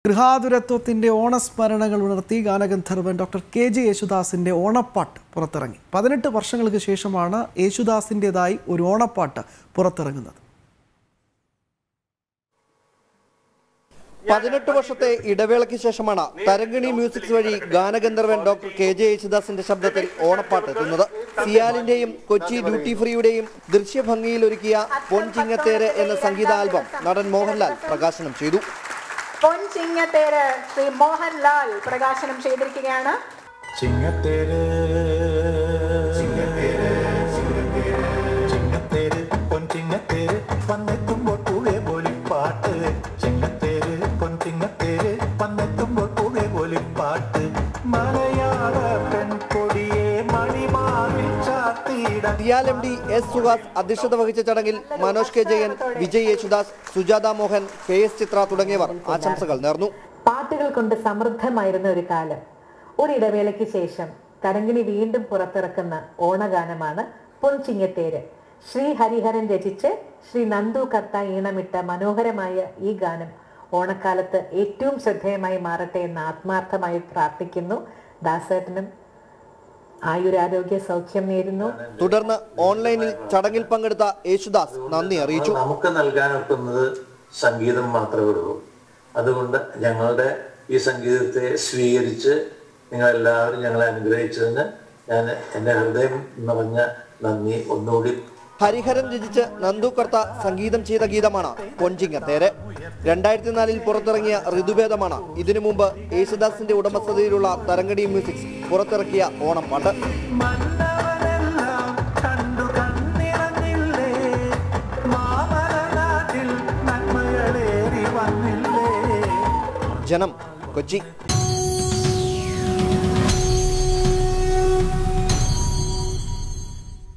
ഗൃഹാതുരത്വത്തിൻ്റെ ഓണസ്മരണകൾ ഉണർത്തി ഗാനഗന്ധർവൻ ഡോക്ടർ കെ ജെ യേശുദാസിൻ്റെ ഓണപ്പാട്ട് പുറത്തിറങ്ങി പതിനെട്ട് വർഷങ്ങൾക്ക് ശേഷമാണ് യേശുദാസിൻ്റെതായി ഒരു ഓണപ്പാട്ട് പുറത്തിറങ്ങുന്നത് പതിനെട്ട് വർഷത്തെ ഇടവേളയ്ക്ക് ശേഷമാണ് തരങ്കിണി മ്യൂസിക്സ് വഴി ഗാനഗന്ധർവൻ ഡോക്ടർ കെ ജെ യേശുദാസിന്റെ ശബ്ദത്തിൽ ഓണപ്പാട്ട് എത്തുന്നത് സിയാലിന്റെയും കൊച്ചി ഡ്യൂട്ടി ഫ്രീയുടെയും ദൃശ്യഭംഗിയിൽ ഒരുക്കിയ പൊൻചിങ്ങത്തേര് എന്ന സംഗീത ആൽബം നടൻ മോഹൻലാൽ പ്രകാശനം ചെയ്തു പൊൻചിങ്ങത്തേര് ശ്രീ മോഹൻലാൽ പ്രകാശനം ചെയ്തിരിക്കുകയാണ് ചിങ്ങത്തേര് ചിങ്ങത്തേര് ചിങ്ങത്തേര് പൊൻചിങ്ങത്തേര് വന്നെത്തുമ്പോൾ പൂവേ പോലി പാട്ട് ചിങ്ങത്തേര് പൊൻചിങ്ങത്തേര് വന്നെത്തുമ്പോൾ പൂവേ പോലി പാട്ട് മലയാള പെൺകൊടിയെ മണിമാറിൽ ചാത്തിയിട CIAL M D S Suhas അധ്യക്ഷത വഹിച്ച ചടങ്ങിൽ Manoj K Jayan Vijay Yesudas Sujatha Mohan K S Chithra തുടങ്ങിയവർ ആശംസകൾ നേർന്നു പാട്ടുകൾ കൊണ്ട് സമൃദ്ധമായിരുന്ന ഒരു കാലം ഒരിടവേളയ്ക്ക് ശേഷം തരങ്കിണി വീണ്ടും പുറത്തിറക്കുന്ന ഓണഗാനമാണ് പൊൻചിങ്ങത്തേര് ശ്രീ ഹരിഹരൻ രചിച്ച് ശ്രീ നന്ദു കർത്ത ഈണമിട്ട മനോഹരമായ ഈ ഗാനം ഓണക്കാലത്ത് ഏറ്റവും ശ്രദ്ധേയമായി മാറട്ടെ എന്ന് ആത്മാർത്ഥമായി പ്രാർത്ഥിക്കുന്നു ദാസേട്ടനും ആയുരാരോഗ്യ സൗഖ്യം നേരുന്നു തുടർന്ന് ഓൺലൈനിൽ ചടങ്ങിൽ പങ്കെടുത്ത യേശുദാസ് നന്ദി അറിയിച്ചു നമുക്ക് നൽകാൻ ഒക്കുന്നത് സംഗീതം മാത്രമേ ഉള്ളൂ അതുകൊണ്ട് ഞങ്ങളുടെ ഈ സംഗീതത്തെ സ്വീകരിച്ച് നിങ്ങൾ എല്ലാവരും ഞങ്ങളെ അനുഗ്രഹിച്ചതിന് ഞാൻ എൻ്റെ ഹൃദയം നിറഞ്ഞ നന്ദി ഒന്നുകൂടി ഹരിഹരൻ രചിച്ച് നന്ദു കർത്ത സംഗീതം ചെയ്ത ഗീതമാണ് പൊൻചിങ്ങത്തേര് രണ്ടായിരത്തി നാലിൽ പുറത്തിറങ്ങിയ ഋതുഭേദമാണ് ഇതിനു മുമ്പ് യേശുദാസിന്റെ ഉടമസ്ഥതയിലുള്ള തരങ്കടി മ്യൂസിക്സ് പുറത്തിറക്കിയ ഓണം പാട്ട് മന്നവനെല്ലാം കണ്ടു കണ്ണിറങ്ങില്ലേ മാമലനാട്ടിൽ നന്മകളേറി വന്നില്ലേ ജനം കൊച്ചി